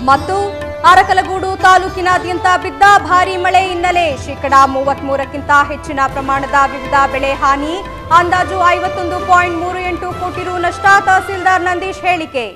ಮತ್ತು ಅರಕಲಗೂಡು ತಾಲೂಕಿನಾದ್ಯಂತ ಬಿದ್ದ ಭಾರೀ ಮಳೆ ಹಿನ್ನೆಲೆ ಶೇಕಡಾ ಮೂವತ್ಮೂರಕ್ಕಿಂತ ಹೆಚ್ಚಿನ ಪ್ರಮಾಣದ ವಿವಿಧ ಬೆಳೆ ಹಾನಿ ಅಂದಾಜು ಐವತ್ತೊಂದು ಪಾಯಿಂಟ್ ಮೂರು ಎಂಟು ಕೋಟಿ ರು ನಷ್ಟ ತಹಸೀಲ್ದಾರ್ ನಂದೀಶ್ ಹೇಳಿಕೆ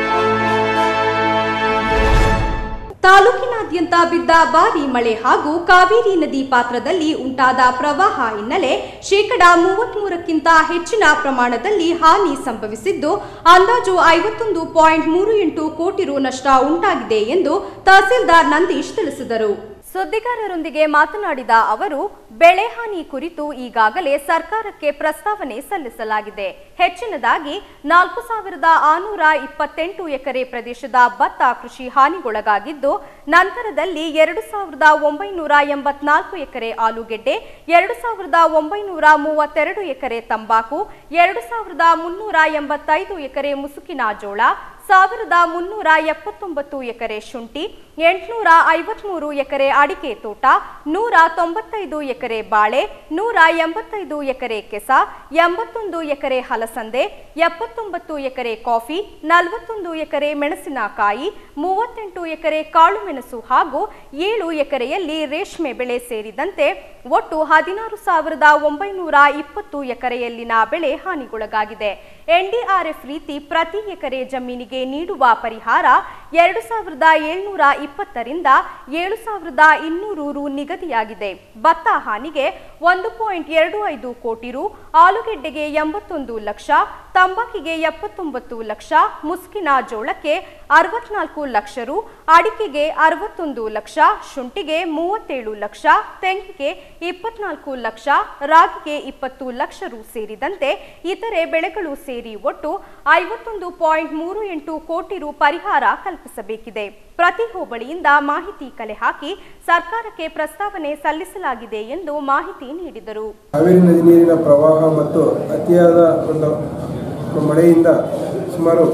ತಾಲೂಕಿನಾದ್ಯಂತ ಬಿದ್ದ ಭಾರೀ ಮಳೆ ಹಾಗೂ ಕಾವೇರಿ ನದಿ ಪಾತ್ರದಲ್ಲಿ ಉಂಟಾದ ಪ್ರವಾಹ ಹಿನ್ನೆಲೆ ಶೇಕಡಾ ಮೂವತ್ಮೂರಕ್ಕಿಂತ ಹೆಚ್ಚಿನ ಪ್ರಮಾಣದಲ್ಲಿ ಹಾನಿ ಸಂಭವಿಸಿದ್ದು ಅಂದಾಜು ಐವತ್ತೊಂದು ಪಾಯಿಂಟ್ ಮೂರು ಎಂಟು ಕೋಟಿ ರು ನಷ್ಟ ಉಂಟಾಗಿದೆ ಎಂದು ತಹಸೀಲ್ದಾರ್ ನಂದೀಶ್ ತಿಳಿಸಿದರು ಸುದ್ದಿಗಾರರೊಂದಿಗೆ ಮಾತನಾಡಿದ ಅವರು ಬೆಳೆ ಹಾನಿ ಕುರಿತು ಈಗಾಗಲೇ ಸರ್ಕಾರಕ್ಕೆ ಪ್ರಸ್ತಾವನೆ ಸಲ್ಲಿಸಲಾಗಿದೆ ಹೆಚ್ಚಿನದಾಗಿ ನಾಲ್ಕು ಸಾವಿರದ ಆರುನೂರ ಇಪ್ಪತ್ತೆಂಟು ಎಕರೆ ಪ್ರದೇಶದ ಭತ್ತ ಕೃಷಿ ಹಾನಿಗೊಳಗಾಗಿದ್ದು ನಂತರದಲ್ಲಿ ಎರಡು ಸಾವಿರದ ಒಂಬೈನೂರ ಎಂಬತ್ನಾಲ್ಕು ಎಕರೆ ಆಲೂಗೆಡ್ಡೆ ಎರಡು ಸಾವಿರದ ಒಂಬೈನೂರ ಮೂವತ್ತೆರಡು ಎಕರೆ ತಂಬಾಕು ಎರಡು ಸಾವಿರದ ಮುನ್ನೂರ ಎಂಬತ್ತೈದು ಎಕರೆ ಮುಸುಕಿನ ಜೋಳ ಸಾವಿರದ ಮುನ್ನೂರ ಎಪ್ಪತ್ತೊಂಬತ್ತು ಎಕರೆ ಶುಂಠಿ ಎಂಟುನೂರ ಐವತ್ಮೂರು ಎಕರೆ ಅಡಿಕೆ ತೋಟ ನೂರ ತೊಂಬತ್ತೈದು ಎಕರೆ ಬಾಳೆ ನೂರ ಎಂಬತ್ತೈದು ಎಕರೆ ಕೆಸ ಎಂಬತ್ತೊಂದು ಎಕರೆ ಹಲಸಂದೆ ಎಪ್ಪತ್ತೊಂಬತ್ತು ಎಕರೆ ಕಾಫಿ ನಲವತ್ತೊಂದು ಎಕರೆ ಮೆಣಸಿನಕಾಯಿ ಮೂವತ್ತೆಂಟು ಎಕರೆ ಕಾಳುಮೆಣಸು ಹಾಗೂ ಏಳು ಎಕರೆಯಲ್ಲಿ ರೇಷ್ಮೆ ಬೆಳೆ ಸೇರಿದಂತೆ ಒಟ್ಟು ಹದಿನಾರು ಸಾವಿರದ ಒಂಬೈನೂರ ಇಪ್ಪತ್ತು ಎಕರೆಯಲ್ಲಿನ ಬೆಳೆ ಹಾನಿಗೊಳಗಾಗಿದೆ ಎನ್ಡಿಆರ್ಎಫ್ ರೀತಿ ಪ್ರತಿ ಎಕರೆ ಜಮೀನಿಗೆ ನೀಡುವ ಪರಿಹಾರ ಎರಡು ಸಾವಿರದ ಏಳ್ನೂರ ಇಪ್ಪತ್ತರಿಂದ ಏಳು ಸಾವಿರದ ಇನ್ನೂರು ರು ನಿಗದಿಯಾಗಿದೆ ಭತ್ತ ಹಾನಿಗೆ ಒಂದು ಪಾಯಿಂಟ್ ಎರಡು ಐದು ಕೋಟಿ ರು ಆಲೂಗೆಡ್ಡೆಗೆ ಎಂಬತ್ತೊಂದು ಲಕ್ಷ ತಂಬಾಕಿಗೆ ಎಪ್ಪತ್ತೊಂಬತ್ತು ಲಕ್ಷ ಮುಸ್ಕಿನ ಜೋಳಕ್ಕೆ ಅರವತ್ನಾಲ್ಕು ಲಕ್ಷ ರು ಅಡಿಕೆಗೆ ಅರವತ್ತೊಂದು ಲಕ್ಷ ಶುಂಠಿಗೆ ಮೂವತ್ತೇಳು ಲಕ್ಷ ತೆಂಗಿಗೆ ಇಪ್ಪತ್ನಾಲ್ಕು ಲಕ್ಷ ರಾಗಿಗೆ ಇಪ್ಪತ್ತು ಲಕ್ಷ ರು ಸೇರಿದಂತೆ ಇತರೆ ಬೆಳೆಗಳು ಸೇರಿ ಒಟ್ಟು ಐವತ್ತೊಂದು ಪಾಯಿಂಟ್ ಮೂರು ಎಂಟು ಕೋಟಿ ರು ಪರಿಹಾರ ಕಲ್ಪಿಸಬೇಕಿದೆ ಪ್ರತಿ ಹೋಬಳಿಯಿಂದ ಮಾಹಿತಿ ಕಲೆ ಹಾಕಿ ಸರ್ಕಾರಕ್ಕೆ ಪ್ರಸ್ತಾವನೆ ಸಲ್ಲಿಸಲಾಗಿದೆ ಎಂದು ಮಾಹಿತಿ ನೀಡಿದರು ಕಾವೇರಿ ನದಿ ನೀರಿನ ಪ್ರವಾಹ ಮತ್ತು ಅತಿಯಾದ ಒಂದು ಮಳೆಯಿಂದ ಸುಮಾರು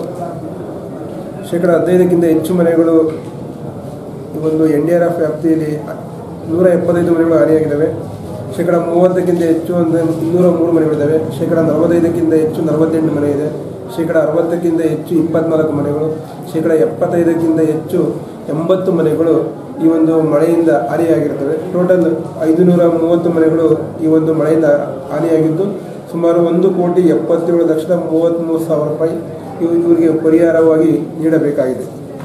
ಶೇಕಡ ಹದಿನೈದಕ್ಕಿಂತ ಹೆಚ್ಚು ಮನೆಗಳು ಈ ಒಂದು ಎನ್ ಡಿ ಆರ್ ಎಫ್ ವ್ಯಾಪ್ತಿಯಲ್ಲಿ ನೂರ ಎಪ್ಪತ್ತೈದು ಮನೆಗಳು ಹಾನಿಯಾಗಿದ್ದಾವೆ ಶೇಕಡ ಮೂವತ್ತಕ್ಕಿಂತ ಹೆಚ್ಚು ಅಂದರೆ ಇನ್ನೂರ ಮೂರು ಮನೆಗಳಿದ್ದಾವೆ ಶೇಕಡ ನಲವತ್ತೈದಕ್ಕಿಂತ ಹೆಚ್ಚು ನಲವತ್ತೆಂಟು ಮನೆ ಇದೆ ಶೇಕಡ ಅರವತ್ತಕ್ಕಿಂತ ಹೆಚ್ಚು ಇಪ್ಪತ್ನಾಲ್ಕು ಮನೆಗಳು ಶೇಕಡ ಎಪ್ಪತ್ತೈದಕ್ಕಿಂತ ಹೆಚ್ಚು ಎಂಬತ್ತು ಮನೆಗಳು ಈ ಒಂದು ಮಳೆಯಿಂದ ಹಾನಿಯಾಗಿರ್ತವೆ ಟೋಟಲ್ ಐದುನೂರ ಮೂವತ್ತು ಮನೆಗಳು ಈ ಒಂದು ಮಳೆಯಿಂದ ಹಾನಿಯಾಗಿದ್ದು ಸುಮಾರು ಒಂದು ಕೋಟಿ ಎಪ್ಪತ್ತೇಳು ಲಕ್ಷದ ಮೂವತ್ತ್ಮೂರು ಸಾವಿರ ರೂಪಾಯಿ ಇವ್ ಇವರಿಗೆ ಪರಿಹಾರವಾಗಿ ನೀಡಬೇಕಾಗಿದೆ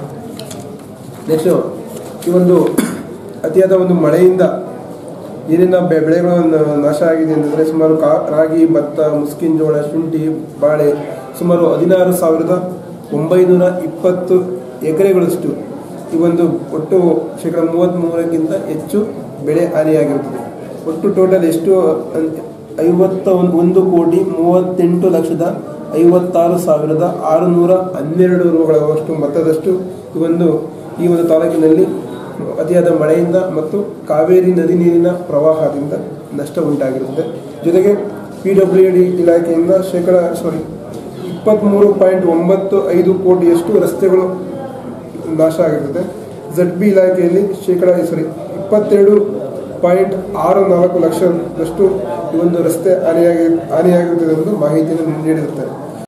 ನೆಕ್ಸ್ಟು ಈ ಒಂದು ಅತಿಯಾದ ಒಂದು ಮಳೆಯಿಂದ ಏನೇನ ಬೆ ಬೆಳೆಗಳು ನ- ನಾಶ ಆಗಿದೆ ಅಂತಂದರೆ ಸುಮಾರು ಕಾ ರಾಗಿ ಭತ್ತ ಮುಸ್ಕಿನ ಜೋಳ ಶುಂಠಿ ಬಾಳೆ ಸುಮಾರು ಹದಿನಾರು ಸಾವಿರದ ಒಂಬೈನೂರ ಇಪ್ಪತ್ತು ಎಕರೆಗಳಷ್ಟು ಈ ಒಂದು ಒಟ್ಟು ಶೇಕಡ ಮೂವತ್ತ್ಮೂರಕ್ಕಿಂತ ಹೆಚ್ಚು ಬೆಳೆ ಹಾನಿಯಾಗಿರುತ್ತದೆ ಒಟ್ಟು ಟೋಟಲ್ ಎಷ್ಟು ಅಂತ- ಐವತ್ತ ಒಂದು ಒಂದು ಕೋಟಿ ಮೂವತ್ತೆಂಟು ಲಕ್ಷದ ಐವತ್ತಾರು ಸಾವಿರದ ಆರುನೂರ ಹನ್ನೆರಡು ರೂಗಳಷ್ಟು ಮೊತ್ತದಷ್ಟು ಈ ಒಂದು ಈ ಒಂದು ತಾಲೂಕಿನಲ್ಲಿ ಅತಿಯಾದ ಮಳೆಯಿಂದ ಮತ್ತು ಕಾವೇರಿ ನದಿ ನೀರಿನ ಪ್ರವಾಹದಿಂದ ನಷ್ಟ ಉಂಟಾಗಿರುತ್ತದೆ ಜೊತೆಗೆ ಪಿ ಡಬ್ಲ್ಯೂ ಡಿ ಇಲಾಖೆಯಿಂದ ಶೇಕಡ ಸಾರಿ ಇಪ್ಪತ್ತ್ಮೂರು ಪಾಯಿಂಟ್ ಒಂಬತ್ತು ಐದು ಕೋಟಿಯಷ್ಟು ರಸ್ತೆಗಳು ನಾಶ ಆಗಿರ್ತದೆ ಝಡ್ ಬಿ ಇಲಾಖೆಯಲ್ಲಿ ಶೇಕಡ ಸಾರಿ ಇಪ್ಪತ್ತೆರಡು ಪಾಯಿಂಟ್ ಆರು ನಾಲ್ಕು ಲಕ್ಷದಷ್ಟು ಈ ಒಂದು ರಸ್ತೆ ಹಾನಿಯಾಗಿ ಹಾನಿಯಾಗಿರುತ್ತದೆ ಎಂದು ಮಾಹಿತಿಯನ್ನು ನೀಡಿರುತ್ತಾರೆ